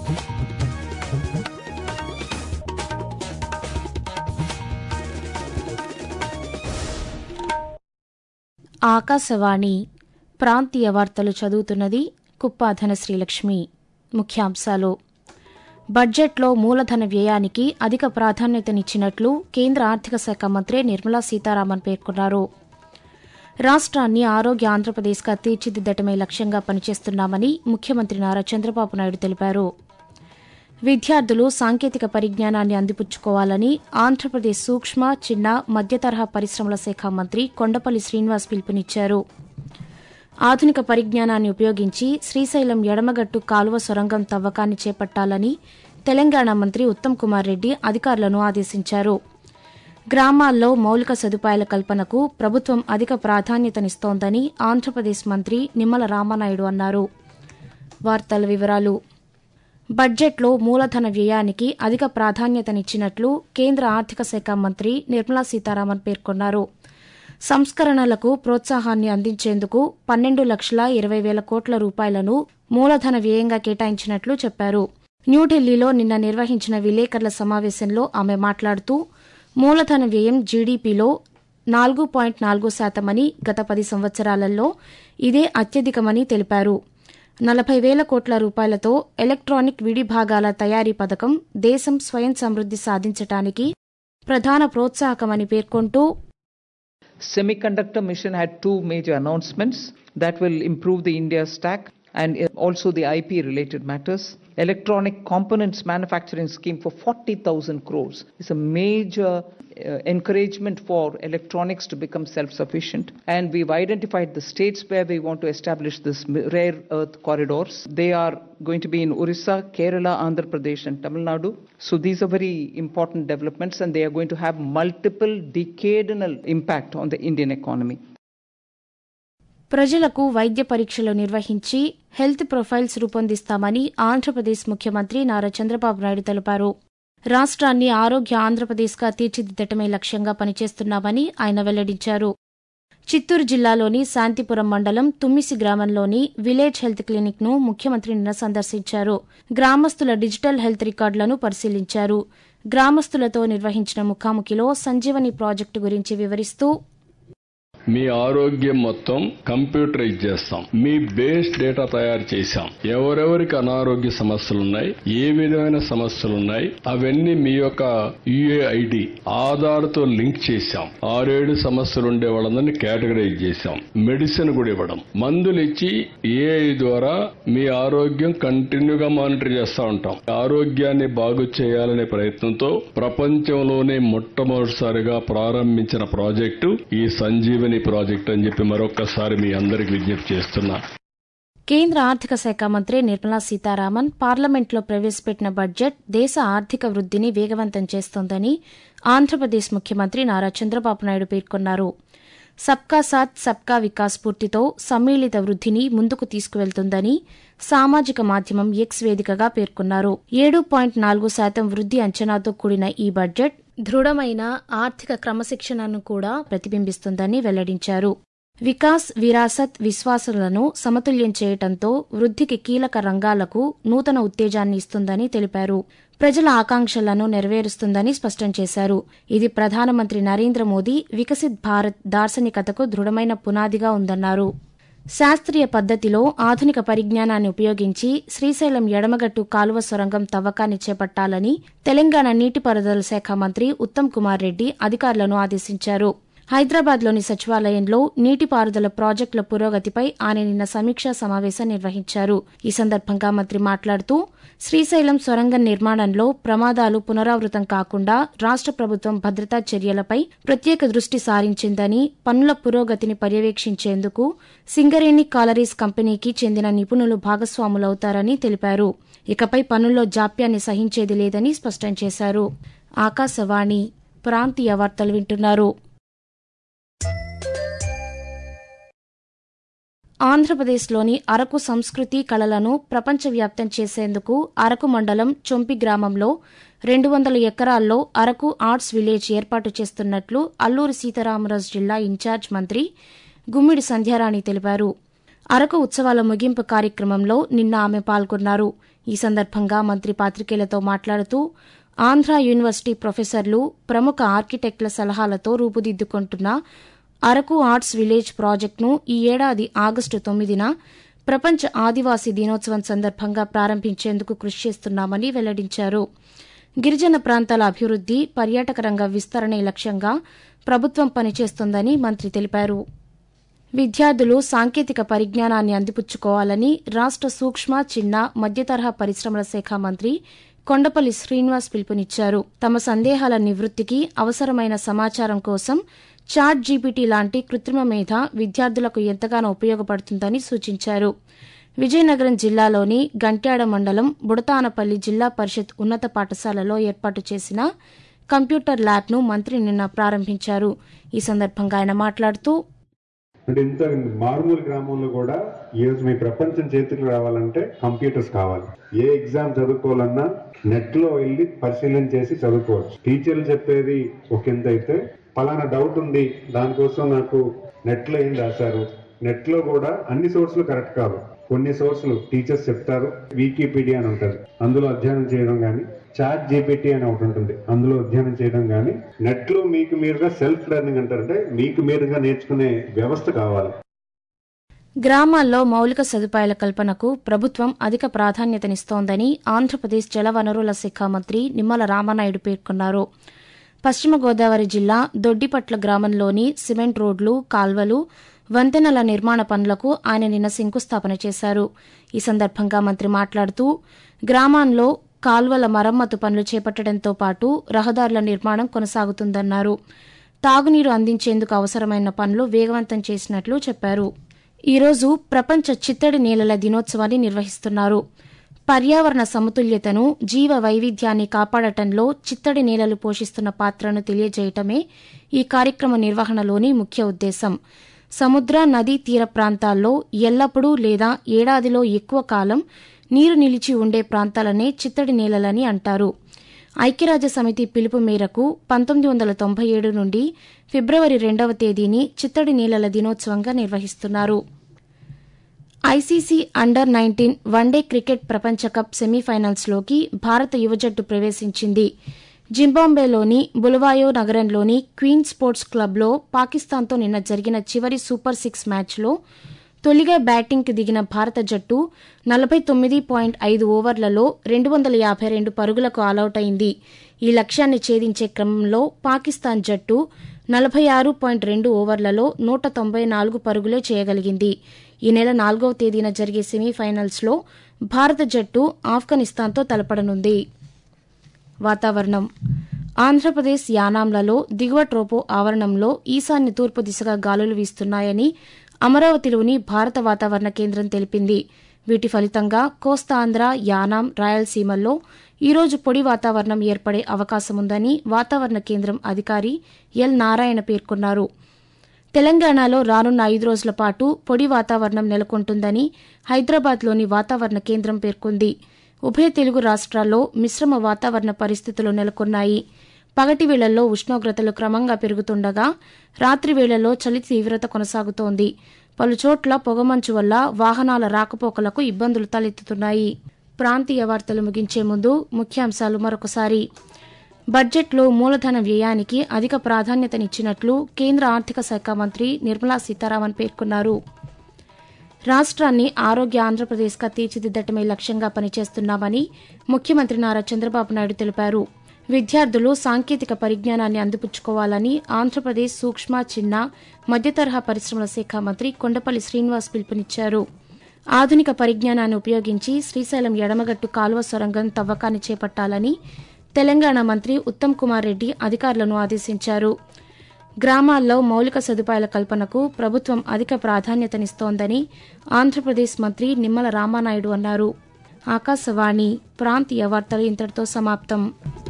ఆకాశవాణి ప్రాంతీయ వార్తలు చదువుతున్నది కుప్పాధన శ్రీలక్ష్మి ముఖ్యాంశాలు బడ్జెట్లో మూలధన వ్యయానికి అధిక ప్రాధాన్యతనిచ్చినట్లు కేంద్ర ఆర్థిక శాఖ మంత్రి నిర్మలా సీతారామన్ పేర్కొన్నారు రాష్ట్రాన్ని ఆరోగ్య ఆంధ్రప్రదేశ్గా తీర్చిదిద్దటమే లక్ష్యంగా పనిచేస్తున్నామని ముఖ్యమంత్రి నారా చంద్రబాబు నాయుడు తెలిపారు విద్యార్థులు సాంకేతిక పరిజ్ఞానాన్ని అందిపుచ్చుకోవాలని ఆంధ్రప్రదేశ్ సూక్ష్మ చిన్న మధ్యతరహా పరిశ్రమల శాఖ మంత్రి కొండపల్లి శ్రీనివాస్ పిలుపునిచ్చారు ఆధునిక పరిజ్ఞానాన్ని ఉపయోగించి శ్రీశైలం ఎడమగట్టు కాలువ సొరంగం తవ్వకాన్ని చేపట్టాలని తెలంగాణ మంత్రి ఉత్తమ్ కుమార్ రెడ్డి అధికారులను ఆదేశించారు గ్రామాల్లో మౌలిక సదుపాయాల కల్పనకు ప్రభుత్వం అధిక ప్రాధాన్యతనిస్తోందని ఆంధ్రప్రదేశ్ మంత్రి నిమ్మల రామానాయుడు అన్నారు వార్తల వివరాలు బడ్జెట్లో మూలధన వ్యయానికి అధిక ప్రాధాన్యతనిచ్చినట్లు కేంద్ర ఆర్థిక శాఖ మంత్రి నిర్మలా సీతారామన్ పేర్కొన్నారు సంస్కరణలకు ప్రోత్సాహాన్ని అందించేందుకు పన్నెండు లక్షల ఇరవై వేల కోట్ల రూపాయలను మూలధన వ్యయంగా కేటాయించినట్లు చెప్పారు న్యూఢిల్లీలో నిన్న నిర్వహించిన విలేకరుల సమావేశంలో ఆమె మాట్లాడుతూ మూలధన వ్యయం జీడీపీలో నాలుగు పాయింట్ నాలుగు శాతమని గత పది సంవత్సరాలలో ఇదే అత్యధికమని తెలిపారు నలభై వేల కోట్ల రూపాయలతో ఎలక్ట్రానిక్ విడిభాగాల తయారీ పథకం దేశం స్వయం సమృద్ది సాధించటానికి ప్రధాన ప్రోత్సాహకమని పేర్కొంటూ Semiconductor mission had two major announcements that will improve the India stack and also the IP related matters. Electronic components manufacturing scheme for 40,000 crores is a major uh, encouragement for electronics to become self sufficient. And we've identified the states where we want to establish this rare earth corridors. They are going to be in Orissa, Kerala, Andhra Pradesh, and Tamil Nadu. So these are very important developments, and they are going to have multiple decadal impact on the Indian economy. ప్రజలకు వైద్య పరీక్షలు నిర్వహించి health profiles రూపొందిస్తామని Andhra Pradesh ముఖ్యమంత్రి నారా చంద్రబాబు నాయుడు తెలిపారు రాష్ట్రాన్ని ఆరోగ్య ఆంధ్రప్రదేశ్గా తీర్చిదిద్దటమే లక్ష్యంగా పనిచేస్తున్నామని ఆయన వెల్లడించారు చిత్తూరు జిల్లాలోని శాంతిపురం మండలం తుమ్మిసి గ్రామంలోని విలేజ్ హెల్త్ క్లినిక్ ను ముఖ్యమంత్రి నిన్న సందర్శించారు గ్రామస్తుల డిజిటల్ హెల్త్ రికార్డులను పరిశీలించారు గ్రామస్తులతో నిర్వహించిన ముఖాముఖిలో సంజీవని ప్రాజెక్టు గురించి వివరిస్తూ మీ ఆరోగ్యం మొత్తం కంప్యూటరైజ్ చేస్తాం మీ బేస్ డేటా తయారు చేశాం ఎవరెవరికి అనారోగ్య సమస్యలు ఉన్నాయి ఏ విధమైన సమస్యలు ఉన్నాయి అవన్నీ మీ యొక్క యుఏఐడి ఆధార్ తో లింక్ చేశాం ఆరేడు సమస్యలు ఉండే వాళ్ళందరినీ కేటగరైజ్ చేశాం మెడిసిన్ కూడా ఇవ్వడం మందులు ఇచ్చి ఏఐ ద్వారా మీ ఆరోగ్యం కంటిన్యూగా మానిటర్ చేస్తా ఉంటాం ఆరోగ్యాన్ని బాగు చేయాలనే ప్రయత్నంతో ప్రపంచంలోనే మొట్టమొదటిసారిగా ప్రారంభించిన ప్రాజెక్టు ఈ సంజీవని ప్రాజెక్ట్ అని చెప్పి మరొక్కసారి మీ అందరికి విజ్ఞప్తి చేస్తున్నా కేంద్ర ఆర్థిక శాఖ మంత్రి నిర్మలా సీతారామన్ పార్లమెంట్లో ప్రవేశపెట్టిన బడ్జెట్ దేశ ఆర్థిక వృద్దిని వేగవంతం చేస్తోందని ఆంధ్రప్రదేశ్ ముఖ్యమంత్రి నారా చంద్రబాబు నాయుడు పేర్కొన్నారు సబ్కా సాత్ సబ్కా వికాస్ స్ఫూర్తితో సమ్మిళిత వృద్దిని ముందుకు తీసుకువెళ్తుందని సామాజిక మాధ్యమం ఎక్స్ వేదికగా పేర్కొన్నారు ఏడు పాయింట్ నాలుగు శాతం వృద్ది అంచనాతో కూడిన ఈ బడ్జెట్ దృఢమైన ఆర్థిక క్రమశిక్షణను కూడా ప్రతిబింబిస్తుందని వెల్లడించారు వికాస్ విరాసత్ విశ్వాసాలను సమతుల్యం చేయటంతో వృద్దికి కీలక రంగాలకు నూతన ఉత్తేజాన్ని ఇస్తుందని తెలిపారు ప్రజల ఆకాంక్షలను నెరవేరుస్తుందని స్పష్టం చేశారు ఇది ప్రధానమంత్రి నరేంద్ర మోదీ వికసిత్ భారత్ దార్శనికతకు దృఢమైన పునాదిగా ఉందన్నారు శాస్త్రీయ పద్దతిలో ఆధునిక పరిజ్ఞానాన్ని ఉపయోగించి శ్రీశైలం ఎడమగట్టు కాలువ సొరంగం తవ్వకాన్ని చేపట్టాలని తెలంగాణ నీటిపారుదల శాఖ మంత్రి ఉత్తమ్ కుమార్ రెడ్డి అధికారులను ఆదేశించారు హైదరాబాద్లోని సచివాలయంలో నీటిపారుదల ప్రాజెక్టుల పురోగతిపై ఆయన నిన్న సమీక్షా సమావేశం నిర్వహించారు ఈ సందర్భంగా మంత్రి మాట్లాడుతూ శ్రీశైలం సొరంగం నిర్మాణంలో ప్రమాదాలు పునరావృతం కాకుండా రాష్ట ప్రభుత్వం భద్రతా చర్యలపై ప్రత్యేక దృష్టి సారించిందని పనుల పురోగతిని పర్యవేక్షించేందుకు సింగరేణి కాలరీస్ కంపెనీకి చెందిన నిపుణులు భాగస్వాములవుతారని తెలిపారు ఇకపై పనుల్లో జాప్యాన్ని సహించేది లేదని స్పష్టం చేశారు ఆకాశవాణి ప్రాంతీయ వార్తలు వింటున్నారు ఆంధ్రప్రదేశ్లోని అరకు సంస్కృతి కళలను ప్రపంచవ్యాప్తం చేసేందుకు అరకు మండలం చొంపి గ్రామంలో రెండు వందల ఎకరాల్లో అరకు ఆర్ట్స్ విలేజ్ ఏర్పాటు చేస్తున్నట్లు అల్లూరి సీతారామరాజు జిల్లా ఇన్ఛార్జ్ మంత్రి గుమ్మిడి సంధ్యారాణి తెలిపారు అరకు ఉత్సవాల ముగింపు కార్యక్రమంలో నిన్న ఆమె పాల్గొన్నారు ఈ సందర్భంగా మంత్రి పాత్రికేయులతో మాట్లాడుతూ ఆంధ్ర యూనివర్సిటీ ప్రొఫెసర్లు ప్రముఖ ఆర్కిటెక్టుల సలహాలతో రూపుదిద్దుకుంటున్న అరకు ఆర్ట్స్ విలేజ్ ప్రాజెక్టును ఈ ఏడాది ఆగస్టు తొమ్మిదిన ప్రపంచ ఆదివాసీ దినోత్సవం సందర్భంగా ప్రారంభించేందుకు కృషి చేస్తున్నామని వెల్లడించారు గిరిజన ప్రాంతాల అభివృద్ది పర్యాటక రంగ విస్తరణే లక్ష్యంగా ప్రభుత్వం పనిచేస్తోందని మంత్రి తెలిపారు విద్యార్థులు సాంకేతిక పరిజ్ఞానాన్ని అందిపుచ్చుకోవాలని రాష్ట సూక్ష్మ చిన్న మధ్యతరహా పరిశ్రమల శాఖ మంత్రి కొండపల్లి శ్రీనివాస్ పిలుపునిచ్చారు తమ సందేహాల నివృత్తికి అవసరమైన సమాచారం కోసం చాట్ జీపీటీ లాంటి కృత్రిమ మేధ విద్యార్థులకు ఎంతగానో ఉపయోగపడుతుందని సూచించారు విజయనగరం జిల్లాలోని గంట్యాడ మండలం బుడతానపల్లి జిల్లా పరిషత్ ఉన్నత పాఠశాలలో ఏర్పాటు చేసిన కంప్యూటర్ ల్యాబ్ను మంత్రి నిన్న ప్రారంభించారు ఈ సందర్భంగా ఆయన మాట్లాడుతూ అంటే ఇంత మారుమూల గ్రామంలో కూడా ఈ రోజు మీ ప్రపంచం చేతికి రావాలంటే కంప్యూటర్స్ కావాలి ఏ ఎగ్జామ్ చదువుకోవాలన్నా నెట్ లో వెళ్ళి పరిశీలన చేసి చదువుకోవచ్చు టీచర్లు చెప్పేది ఒక ఎంత అయితే పలానా డౌట్ ఉంది దానికోసం నాకు నెట్ లో ఏం రాశారు నెట్ లో కూడా అన్ని సోర్సులు కరెక్ట్ కాదు కొన్ని సోర్సులు టీచర్స్ చెప్తారు వికీపీడియా అని ఉంటుంది అందులో అధ్యయనం చేయడం కానీ చాట్ జీపీటీ అని ఒకటి ఉంటుంది అందులో అధ్యయనం చేయడం కానీ నెట్ లో మీకు మీరుగా సెల్ఫ్ లెర్నింగ్ అంటారంటే మీకు మీరుగా నేర్చుకునే వ్యవస్థ కావాలి గ్రామాల్లో మౌలిక సదుపాయాల కల్పనకు ప్రభుత్వం అధిక ప్రాధాన్యతనిస్తోందని ఆంధ్రప్రదేశ్ జలవనరుల శాఖ మంత్రి నిమ్మల రామానాయుడు పేర్కొన్నారు పశ్చిమ గోదావరి జిల్లా దొడ్డిపట్ల గ్రామంలోని సిమెంట్ రోడ్లు కాల్వలు వంతెనల నిర్మాణ పనులకు ఆయన నిన్న శంకుస్థాపన చేశారు ఈ సందర్భంగా మంత్రి మాట్లాడుతూ గ్రామాల్లో కాల్వల మరమ్మతు పనులు చేపట్టడంతో పాటు రహదారుల నిర్మాణం కొనసాగుతుందన్నారు తాగునీరు అందించేందుకు అవసరమైన పనులు వేగవంతం చేసినట్లు చెప్పారు ఈరోజు ప్రపంచ చిత్తడి నేలల దినోత్సవాన్ని నిర్వహిస్తున్నారు పర్యావరణ సమతుల్యతను జీవ వైవిధ్యాన్ని కాపాడటంలో చిత్తడి నేలలు పోషిస్తున్న పాత్రను తెలియజేయటమే ఈ కార్యక్రమ నిర్వహణలోని ముఖ్య ఉద్దేశం సముద్ర నదీ తీర ప్రాంతాల్లో ఎల్లప్పుడూ లేదా ఏడాదిలో ఎక్కువ కాలం నీరు నిలిచి ఉండే ప్రాంతాలనే చిత్తడి నేలలని అంటారు ఐక్యరాజ్య సమితి పిలుపు మేరకు పంతొమ్మిది వందల తొంభై ఏడు నుండి ఫిబ్రవరి రెండవ తేదీని చిత్తడి నేలల దినోత్సవంగా నిర్వహిస్తున్నారు I C C under nineteen one day cricket ప్రపంచ కప్ సెమీఫైనల్స్లోకి భారత యువజట్టు ప్రవేశించింది జింబాంబేలోని బులవాయో నగరంలోని క్వీన్ స్పోర్ట్స్ క్లబ్లో పాకిస్తాన్తో నిన్న జరిగిన చివరి సూపర్ సిక్స్ మ్యాచ్లో తొలిగా బ్యాటింగ్కి దిగిన భారత జట్టు నలభై తొమ్మిది పాయింట్ ఐదు ఓవర్లలో రెండు వందల యాభై రెండు పరుగులకు ఆలౌట్ అయింది ఈ లక్ష్యాన్ని ఛేదించే క్రమంలో పాకిస్తాన్ జట్టు నలభై ఆరు పాయింట్ రెండు ఓవర్లలో నూట తొంభై నాలుగు పరుగులే చేయగలిగింది ఈ నెల నాలుగవ తేదీన జరిగే సెమీఫైనల్స్లో భారత జట్టు ఆఫ్ఘనిస్తాన్తో తలపడనుంది వాతావరణం ఆంధ్రప్రదేశ్ యానాంలలో దిగువ ట్రోపో ఆవరణంలో ఈశాన్య తూర్పు దిశగా గాలులు వీస్తున్నాయని అమరావతిలోని భారత వాతావరణ కేంద్రం తెలిపింది వీటి ఫలితంగా కోస్తాంధ్ర యానాం రాయలసీమల్లో ఈరోజు పొడి వాతావరణం ఏర్పడే అవకాశముందని వాతావరణ కేంద్రం అధికారి ఎల్ నారాయణ పేర్కొన్నారు తెలంగాణలో రానున్న ఐదు రోజుల పాటు పొడి వాతావరణం నెలకొంటుందని హైదరాబాద్లోని వాతావరణ కేంద్రం పేర్కొంది ఉభయ తెలుగు రాష్ట్రాల్లో మిశ్రమ వాతావరణ పరిస్థితులు నెలకొన్నాయి పగటి వేళల్లో ఉష్ణోగ్రతలు క్రమంగా పెరుగుతుండగా రాత్రి వేళల్లో చలి తీవ్రత కొనసాగుతోంది పలుచోట్ల పొగమంచు వల్ల వాహనాల రాకపోకలకు ఇబ్బందులు తలెత్తుతున్నాయి ప్రాంతీయ వార్తలు ముగించే ముందు ముఖ్యాంశాలు మరొకసారి బడ్జెట్లో మూలధన వ్యయానికి అధిక ప్రాధాన్యతనిచ్చినట్లు కేంద్ర ఆర్థిక శాఖ మంత్రి నిర్మలా సీతారామన్ పేర్కొన్నారు రాష్ట్రాన్ని ఆరోగ్య ఆంధ్రప్రదేశ్గా తీర్చిదిద్దటమే లక్ష్యంగా పనిచేస్తున్నామని ముఖ్యమంత్రి నారా చంద్రబాబు నాయుడు తెలిపారు విద్యార్థులు సాంకేతిక పరిజ్ఞానాన్ని అందిపుచ్చుకోవాలని ఆంధ్రప్రదేశ్ సూక్ష్మ చిన్న మధ్యతరహా పరిశ్రమల శాఖ మంత్రి కొండపల్లి శ్రీనివాస్ పిలుపునిచ్చారు ఆధునిక పరిజ్ఞానాన్ని ఉపయోగించి శ్రీశైలం ఎడమగట్టు కాలువ సొరంగం తవ్వకాన్ని చేపట్టాలని తెలంగాణ మంత్రి ఉత్తమ్ కుమార్ రెడ్డి అధికారులను ఆదేశించారు గ్రామాల్లో మౌలిక సదుపాయాల కల్పనకు ప్రభుత్వం అధిక ప్రాధాన్యతనిస్తోందని ఆంధ్రప్రదేశ్ మంత్రి నిమ్మల రామానాయుడు అన్నారు ఆకాశవాణి ప్రాంతీయ వార్తలు ఇంతటితో సమాప్తం